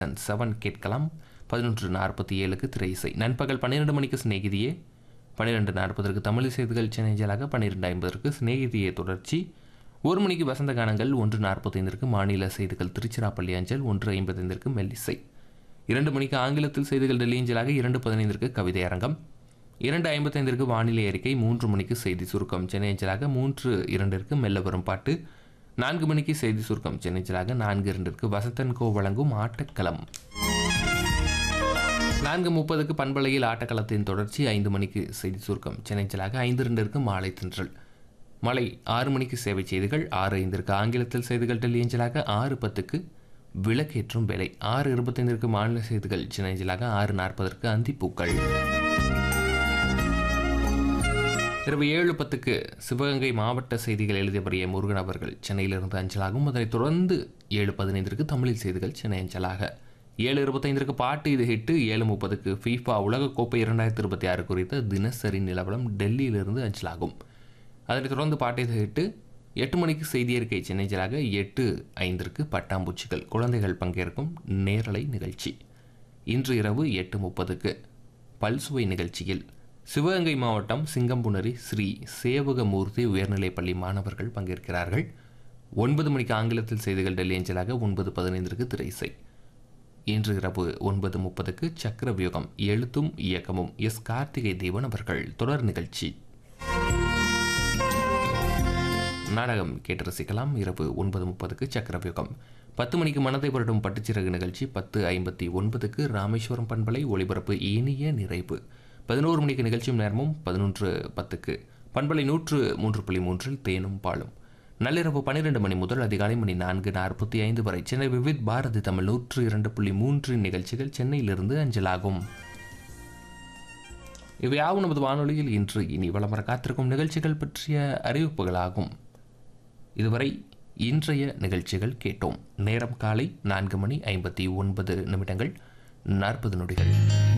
seven கேட்கலாம் பதினொன்று நாற்பத்தி ஏழுக்கு திரை இசை நண்பகல் பன்னிரெண்டு மணிக்கு சிநேகிதியே பன்னிரெண்டு நாற்பதற்கு தமிழ் செய்திகள் சென்னைஜலாக பன்னிரெண்டு ஐம்பதற்கு சிநேகிதியே தொடர்ச்சி ஒரு மணிக்கு வசந்த கானங்கள் ஒன்று நாற்பத்தைந்திற்கு மாநில செய்திகள் திருச்சிராப்பள்ளி அஞ்சல் ஒன்று ஐம்பத்தைந்திற்கு மெல்லிசை இரண்டு மணிக்கு ஆங்கிலத்தில் செய்திகள் டெல்லி அஞ்சலாக இரண்டு பதினைந்திற்கு கவிதை அரங்கம் இரண்டு ஐம்பத்தைந்திற்கு வானிலை அறிக்கை மூன்று மணிக்கு செய்தி சுருக்கம் சென்னை அஞ்சலாக மூன்று இரண்டிற்கு மெல்ல வரும் பாட்டு நான்கு மணிக்கு செய்தி சுருக்கம் சென்னை அஞ்சலாக நான்கு இரண்டிற்கு வசந்தன் கோ வழங்கும் ஆட்டக்களம் நான்கு முப்பதுக்கு பண்பலையில் ஆட்டக்களத்தின் தொடர்ச்சி ஐந்து மணிக்கு செய்தி சுருக்கம் சென்னை அஞ்சலாக ஐந்து இரண்டிற்கு மாலை தின்றல் மாலை ஆறு மணிக்கு சேவை செய்திகள் ஆறு ஐந்திற்கு ஆங்கிலத்தில் செய்திகள் டெல்லி அஞ்சலாக ஆறு பத்துக்கு விளக்கேற்றும் வேலை ஆறு இருபத்தைந்திற்கு மாநில செய்திகள் சென்னை அஞ்சலாக ஆறு நாற்பதற்கு அந்திப்பூக்கள் இரவு ஏழு பத்துக்கு சிவகங்கை மாவட்ட செய்திகள் எழுதியவர் ஏ முருகன் அவர்கள் சென்னையிலிருந்து அஞ்சலாகும் அதனைத் தொடர்ந்து ஏழு பதினைந்திற்கு தமிழில் செய்திகள் சென்னை அஞ்சலாக ஏழு இருபத்தைந்திற்கு பாட்டு இது ஹிட்டு ஏழு முப்பதுக்கு ஃபீஃபா உலகக்கோப்பை இரண்டாயிரத்தி இருபத்தி ஆறு குறித்த தினசரி நிலவரம் டெல்லியிலிருந்து அஞ்சலாகும் அதனைத் தொடர்ந்து பாட்டு இது ஹிட்டு எட்டு மணிக்கு செய்தி அறிக்கை சென்னை அஞ்சலாக எட்டு ஐந்திற்கு பட்டாம்பூச்சிகள் குழந்தைகள் பங்கேற்கும் நேரலை நிகழ்ச்சி இன்று இரவு எட்டு முப்பதுக்கு பல்சுவை நிகழ்ச்சியில் சிவகங்கை மாவட்டம் சிங்கம்புணரி ஸ்ரீ சேவகமூர்த்தி உயர்நிலைப்பள்ளி மாணவர்கள் பங்கேற்கிறார்கள் ஒன்பது மணிக்கு ஆங்கிலத்தில் செய்திகள் டெல்லி அஞ்சலாக ஒன்பது பதினைந்திற்கு திரைசை இன்று இரவு ஒன்பது முப்பதுக்கு சக்கரவியூகம் எழுத்தும் இயக்கமும் எஸ் கார்த்திகை தேவன் அவர்கள் தொடர் நிகழ்ச்சி நாடகம் கேட்டு ரசிக்கலாம் இரவு ஒன்பது முப்பதுக்கு சக்கரவியூகம் பத்து மணிக்கு மனதை வருடம் பட்டுச்சிறகு நிகழ்ச்சி பத்து ஐம்பத்தி ஒன்பதுக்கு ராமேஸ்வரம் பண்பலை ஒளிபரப்பு இனிய நிறைவு பதினோரு மணிக்கு நிகழ்ச்சியும் நேரமும் பதினொன்று பத்துக்கு பண்பலை நூற்று மூன்று புள்ளி மூன்றில் தேனும் பாலும் நள்ளிரவு பன்னிரெண்டு மணி முதல் அதிகாலை மணி நான்கு நாற்பத்தி ஐந்து வரை சென்னை விவித் பாரதி தமிழ் நூற்று இரண்டு புள்ளி மூன்று நிகழ்ச்சிகள் சென்னையிலிருந்து அஞ்சலாகும் இவையாவும் நமது வானொலியில் இன்று இனி வளம் வர காத்திருக்கும் நிகழ்ச்சிகள் பற்றிய அறிவிப்புகளாகும் இதுவரை இன்றைய நிகழ்ச்சிகள் கேட்டோம் நேரம் காலை நான்கு மணி ஐம்பத்தி ஒன்பது நிமிடங்கள் நாற்பது நொடிகள்